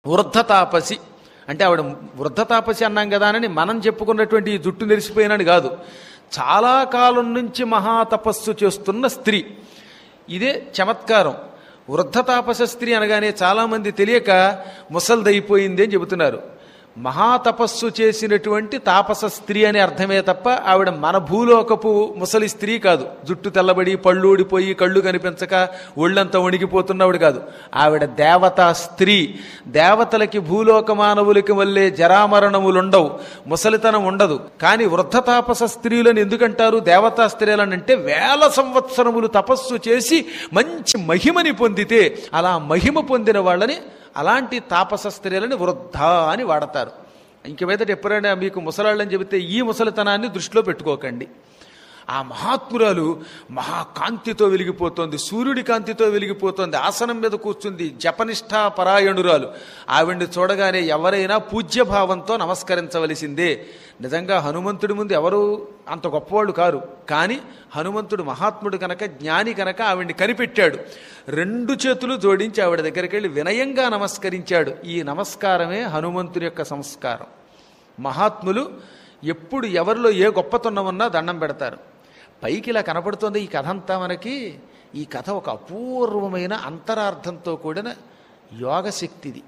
వృద్ధ తాపసి అంటే ఆవిడ వృద్ధ తాపసి అన్నాం కదా అని మనం చెప్పుకున్నటువంటి ఈ జుట్టు నెరిసిపోయినని కాదు చాలా కాలం నుంచి మహాతపస్సు చేస్తున్న స్త్రీ ఇదే చమత్కారం వృద్ధ తాపస స్త్రీ అనగానే చాలామంది తెలియక ముసల్దైపోయింది అని చెబుతున్నారు మహాతపస్సు చేసినటువంటి తాపస స్త్రీ అనే అర్థమే తప్ప ఆవిడ మన భూలోకపు ముసలి స్త్రీ కాదు జుట్టు తెల్లబడి పళ్ళు ఊడిపోయి కళ్ళు కనిపించక ఒళ్ళంతా వణికిపోతున్నవిడు కాదు ఆవిడ దేవతా స్త్రీ దేవతలకి భూలోక మానవులకి వల్లే జరామరణములుండవు ముసలితనం ఉండదు కానీ వృద్ధ తాపస స్త్రీలను ఎందుకంటారు దేవతా స్త్రీలను అంటే వేల సంవత్సరములు తపస్సు చేసి మంచి మహిమని పొందితే అలా మహిమ పొందిన వాళ్ళని అలాంటి తాపస స్త్రీలని వృద్ధ అని వాడతారు ఇంక మీదట ఎప్పుడైనా మీకు ముసలాళ్ళని చెబితే ఈ ముసలితనాన్ని దృష్టిలో పెట్టుకోకండి ఆ మహాత్మురాలు మహాకాంతితో వెలిగిపోతోంది సూర్యుడి కాంతితో వెలిగిపోతోంది ఆసనం మీద కూర్చుంది జపనిష్ఠా పరాయణురాలు ఆవిడ్ని చూడగానే ఎవరైనా పూజ్యభావంతో నమస్కరించవలసిందే నిజంగా హనుమంతుడి ముందు ఎవరు అంత గొప్పవాళ్ళు కారు కానీ హనుమంతుడు మహాత్ముడు కనుక జ్ఞాని కనుక ఆవిడ్ని కనిపెట్టాడు రెండు చేతులు జోడించి ఆవిడ దగ్గరికి వెళ్ళి వినయంగా నమస్కరించాడు ఈ నమస్కారమే హనుమంతుని యొక్క సంస్కారం మహాత్ములు ఎప్పుడు ఎవరిలో ఏ గొప్పతనం ఉన్నా దండం పెడతారు పైకి ఇలా కనపడుతోంది ఈ కథ అంతా మనకి ఈ కథ ఒక అపూర్వమైన అంతరార్థంతో కూడిన యోగశక్తిది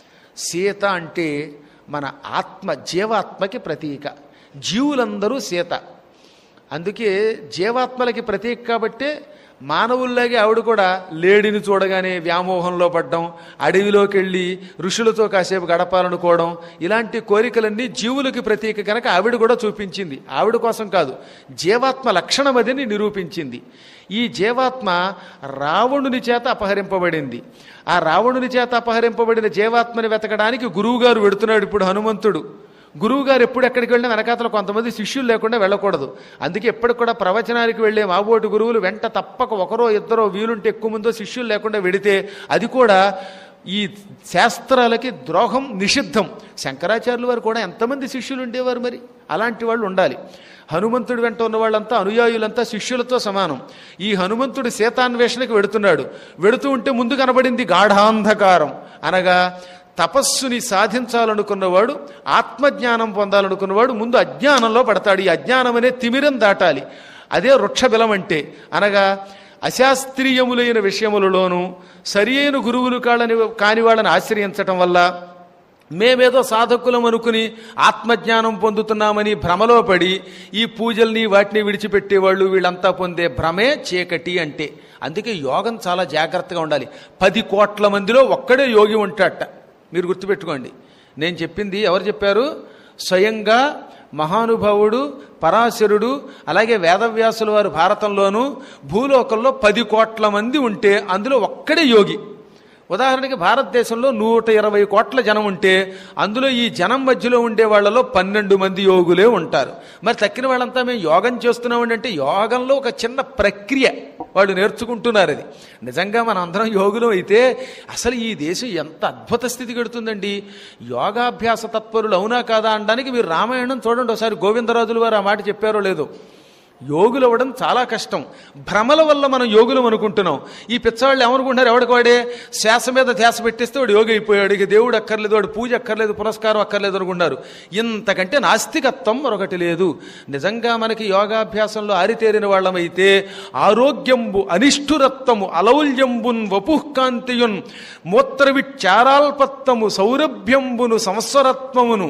సీత అంటే మన ఆత్మ జీవాత్మకి ప్రతీక జీవులందరూ సీత అందుకే జీవాత్మలకి ప్రతీక కాబట్టే మానవుల్లాగే ఆవిడ కూడా లేడిని చూడగానే వ్యామోహంలో పడ్డం అడవిలోకి వెళ్ళి ఋషులతో కాసేపు గడపాలనుకోవడం ఇలాంటి కోరికలన్నీ జీవులకి ప్రతీక కనుక ఆవిడ కూడా చూపించింది ఆవిడ కోసం కాదు జీవాత్మ లక్షణం అదని నిరూపించింది ఈ జీవాత్మ రావణుని చేత అపహరింపబడింది ఆ రావణుని చేత అపహరింపబడిన జీవాత్మని వెతకడానికి గురువుగారు వెడుతున్నాడు ఇప్పుడు హనుమంతుడు గురువుగారు ఎప్పుడు ఎక్కడికి వెళ్ళినా వెనకాతల కొంతమంది శిష్యులు లేకుండా వెళ్ళకూడదు అందుకే ఎప్పటికి కూడా ప్రవచనానికి వెళ్ళే మాబోటి గురువులు వెంట తప్పక ఒకరో ఇద్దరో వీలుంటే ఎక్కువ మందో శిష్యులు లేకుండా వెడితే అది కూడా ఈ శాస్త్రాలకి ద్రోహం నిషిద్ధం శంకరాచార్యుల వారు కూడా ఎంతమంది శిష్యులు ఉండేవారు మరి అలాంటి వాళ్ళు ఉండాలి హనుమంతుడి వెంట ఉన్న వాళ్ళంతా అనుయాయులంతా శిష్యులతో సమానం ఈ హనుమంతుడు సీతాన్వేషణకి వెడుతున్నాడు వెడుతూ ఉంటే ముందు కనబడింది గాఢాంధకారం అనగా తపస్సుని సాధించాలనుకున్నవాడు ఆత్మజ్ఞానం పొందాలనుకున్నవాడు ముందు అజ్ఞానంలో పడతాడు ఈ అజ్ఞానం అనే తిమిరం దాటాలి అదే వృక్షబిలం అంటే అనగా అశాస్త్రీయములైన విషయములలోనూ సరి అయిన గురువులు కాళ్ళని కాని వాళ్ళని ఆశ్రయించటం వల్ల మేమేదో సాధకులం అనుకుని ఆత్మజ్ఞానం పొందుతున్నామని భ్రమలో పడి ఈ పూజల్ని వాటిని విడిచిపెట్టేవాళ్ళు వీళ్ళంతా పొందే భ్రమే చీకటి అంటే అందుకే యోగం చాలా జాగ్రత్తగా ఉండాలి పది కోట్ల మందిలో ఒక్కడే యోగి ఉంటాడట మీరు గుర్తుపెట్టుకోండి నేను చెప్పింది ఎవరు చెప్పారు స్వయంగా మహానుభావుడు పరాశరుడు అలాగే వేదవ్యాసుల వారు భారతంలోనూ భూలోకంలో పది కోట్ల మంది ఉంటే అందులో ఒక్కడే యోగి ఉదాహరణకి భారతదేశంలో నూట ఇరవై కోట్ల జనం ఉంటే అందులో ఈ జనం మధ్యలో ఉండే వాళ్ళలో పన్నెండు మంది యోగులే ఉంటారు మరి తక్కిన వాళ్ళంతా మేము యోగం చేస్తున్నామండి అంటే యోగంలో ఒక చిన్న ప్రక్రియ వాళ్ళు నేర్చుకుంటున్నారు అది నిజంగా మనం అందరం యోగులం అయితే అసలు ఈ దేశం ఎంత అద్భుత స్థితి గడుతుందండి యోగాభ్యాస తత్పరులు అవునా కాదా అనడానికి మీరు రామాయణం చూడండి ఒకసారి గోవిందరాజుల వారు ఆ మాట చెప్పారో లేదో యోగులు అవ్వడం చాలా కష్టం భ్రమల వల్ల మనం యోగులం అనుకుంటున్నాం ఈ పిచ్చవాళ్ళు ఏమనుకుంటున్నారు ఎవడికి వాడే శ్వాస మీద ధ్యాస పెట్టేస్తే వాడు యోగి అయిపోయాడు ఇక దేవుడు అక్కర్లేదు వాడు పూజ అక్కర్లేదు పురస్కారం అక్కర్లేదు అనుకున్నారు ఇంతకంటే నాస్తికత్వం మరొకటి లేదు నిజంగా మనకి యోగాభ్యాసంలో ఆరితేరిన వాళ్ళమైతే ఆరోగ్యంబు అనిష్ఠురత్వము అలౌల్యంబున్ వపుఃకాంతియున్ మూత్రవిచ్చారాల్పత్తము సౌరభ్యంబును సంస్వరత్వమును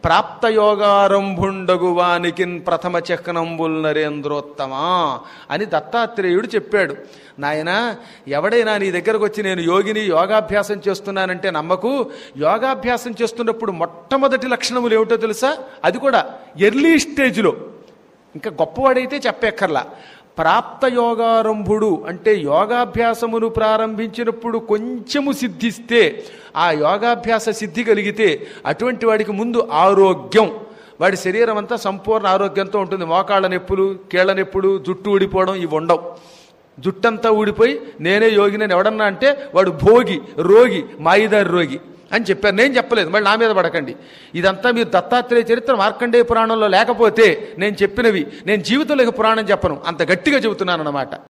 ప్రాప్తయోగారంభుండగు వానికిన్ ప్రథమ చక్నంబుల్ నరేంద్రోత్తమా అని దత్తాత్రేయుడు చెప్పాడు నాయన ఎవడైనా నీ దగ్గరకు వచ్చి నేను యోగిని యోగాభ్యాసం చేస్తున్నానంటే నమ్మకు యోగాభ్యాసం చేస్తున్నప్పుడు మొట్టమొదటి లక్షణములు ఏమిటో తెలుసా అది కూడా ఎర్లీ స్టేజ్లో ఇంకా గొప్పవాడైతే చెప్పెక్కర్లా ప్రాప్తయోగారంభుడు అంటే యోగాభ్యాసమును ప్రారంభించినప్పుడు కొంచెము సిద్ధిస్తే ఆ యోగాభ్యాస సిద్ధి కలిగితే అటువంటి వాడికి ముందు ఆరోగ్యం వాడి శరీరం అంతా సంపూర్ణ ఆరోగ్యంతో ఉంటుంది మోకాళ్ళ నొప్పులు కీళ్ళ నొప్పులు జుట్టు ఊడిపోవడం ఇవి ఉండవు జుట్టంతా ఊడిపోయి నేనే యోగినని ఎవడన్నా అంటే వాడు భోగి రోగి మాయిదారి రోగి అని చెప్పారు నేను చెప్పలేదు మళ్ళీ నా మీద పడకండి ఇదంతా మీరు దత్తాత్రేయ చరిత్ర మార్కండేయ పురాణంలో లేకపోతే నేను చెప్పినవి నేను జీవితంలో ఇక పురాణం చెప్పను అంత గట్టిగా చెబుతున్నాను అన్నమాట